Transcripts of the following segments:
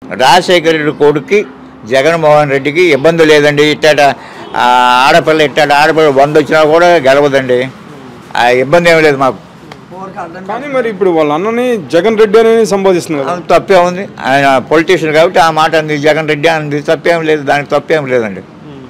రాజశేఖర రెడ్డి కొడుక్కి జగన్మోహన్ రెడ్డికి ఇబ్బంది లేదండి ఇట్టాట ఆ, ఆడపిల్ల ఇట్టాట ఆడపిల్ల వంద వచ్చినా కూడా గెలవదండి ఆ ఇబ్బంది ఏమీ లేదు మాకు కానీ మరి ఇప్పుడు వాళ్ళ అన్నని జగన్ రెడ్డి అని సంబోధిస్తున్నారు కదా. అది తప్పే ఉంది ఆయన పొలిటీషియన్ కాబట్టి ఆ మాట అంది జగన్ రెడ్డి అంది తప్పేం లేదు దానికి తప్పేం లేదండి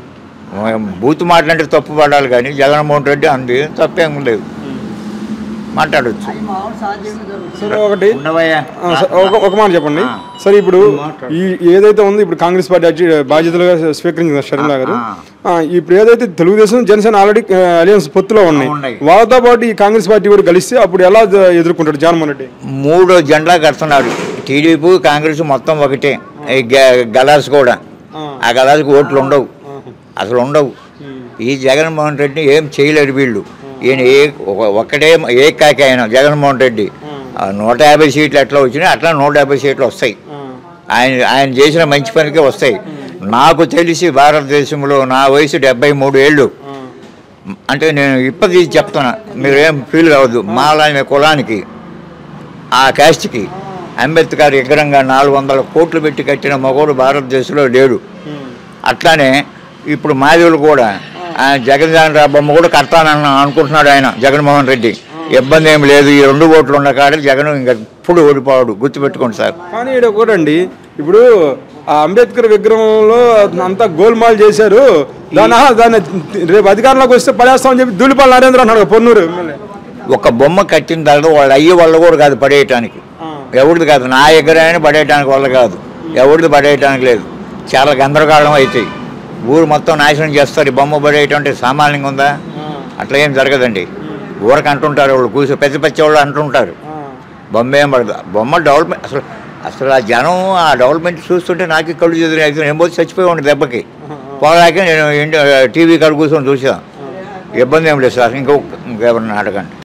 బూత్ మాట్లాడితే తప్పు పడాలి కానీ జగన్మోహన్ రెడ్డి అంది తప్పేం లేదు మాట్లాడచ్చు సరే ఒకటి ఉండవయ్యా ఆ, స- ఒక ఒక మాట చెప్పండి సరే ఇప్పుడు ఈ ఏదైతే ఉందో ఇప్పుడు కాంగ్రెస్ పార్టీ అధ్య- బాధ్యతలుగా స్వీకరించింది షర్మిల గారు ఆ, ఇప్పుడు ఏదైతే తెలుగుదేశం జనసేన ఆల్రెడీ అలియన్స్ పొత్తులో ఉన్నాయి ఉన్నాయి. వాళ్ళతో పాటు ఈ కాంగ్రెస్ పార్టీ కూడా కలిస్తే అప్పుడు ఎలా జ- ఎదుర్కొంటాడు జగన్మోహన్ రెడ్డి మూడు జెండా కడుతున్నాడు టీడీపీ కాంగ్రెస్ మొత్తం ఒకటే ఈ గ- గలాస్ కూడా ఆ గలాస్కి ఓట్లు ఉండవు అసలు ఉండవు ఈ జగన్మోహన్ రెడ్డిని ఏం చేయలేరు వీళ్ళు ఈయన ఏ ఒక- ఒక్కటే ఏ కాకి ఆయన జగన్మోహన్ రెడ్డి ఆ నూట యాభై సీట్లు ఎట్లా వచ్చినాయి అట్లా నూట యాభై సీట్లు వస్తాయి ఆయన ఆయన చేసిన మంచి పనికే వస్తాయి నాకు తెలిసి భారతదేశంలో నా వయసు డెబ్బై మూడు ఏళ్ళు అంటే నేను ఇప్పటి చెప్తున్నా మీరేం ఫీల్ కావద్దు మాలాని కులానికి ఆ క్యాస్ట్కి అంబేద్కర్ విగ్రహంగా నాలుగు వందల కోట్లు పెట్టి కట్టిన మగోడు భారతదేశంలో లేడు అట్లానే ఇప్పుడు మాదివులు కూడా ఆయన జగన్మోహన్ రావు బొమ్మ కూడా కడతానని అనుకుంటున్నాడు ఆయన జగన్మోహన్ రెడ్డి ఇబ్బంది ఏం లేదు ఈ రెండు ఓట్లు ఉన్న కాడ జగన్ ఇంకా ఇప్పుడు ఓడిపోవాడు గుర్తుపెట్టుకోండి సార్ కానీ ఇక్కడ ఒకటండి ఇప్పుడు ఆ అంబేద్కర్ విగ్రహంలో అంతా గోల్మాల్ చేశారు దాని ఆహా, దాన్ని రేపు అధికారంలోకి వస్తే పడేస్తామని చెప్పి దూలిపాల నరేంద్ర అన్నాడు కదా, పొన్నూరు ఎమ్మెల్యే ఒక బొమ్మ కట్టిన తర్వాత వాళ్ళు అయ్యే వాళ్ళు కూడా కాదు పడేయటానికి ఎవరిది కాదు నా ఎగరైనా పడేయటానికి వల్ల కాదు ఎవరిది పడేయటానికి లేదు చాలా గందరగోళం అవుతాయి ఊరు మొత్తం నాశనం చేస్తారు ఈ బొమ్మ పడేయటం అంటే సామాన్యంగా ఉందా అట్లా ఏం జరగదండి ఊరికి అంటుంటారు వాళ్ళు కూర్చో పెద్ద పెద్ద వాళ్ళు అంటుంటారు బొమ్మ ఏం పడదు బొమ్మ డెవలప్మెంట్ అసలు అసలు ఆ జనం ఆ డెవలప్మెంట్ చూస్తుంటే నాకు కళ్ళు చెదిరి అయితే నేను పోతే చచ్చిపోయి ఉండే దెబ్బకి పోలాక నేను ఇంటి టీవీ కాడ కూర్చొని చూసాను ఇబ్బంది ఏం లేదు సార్ ఇంకో ఇంకెవరన్నా అడగండి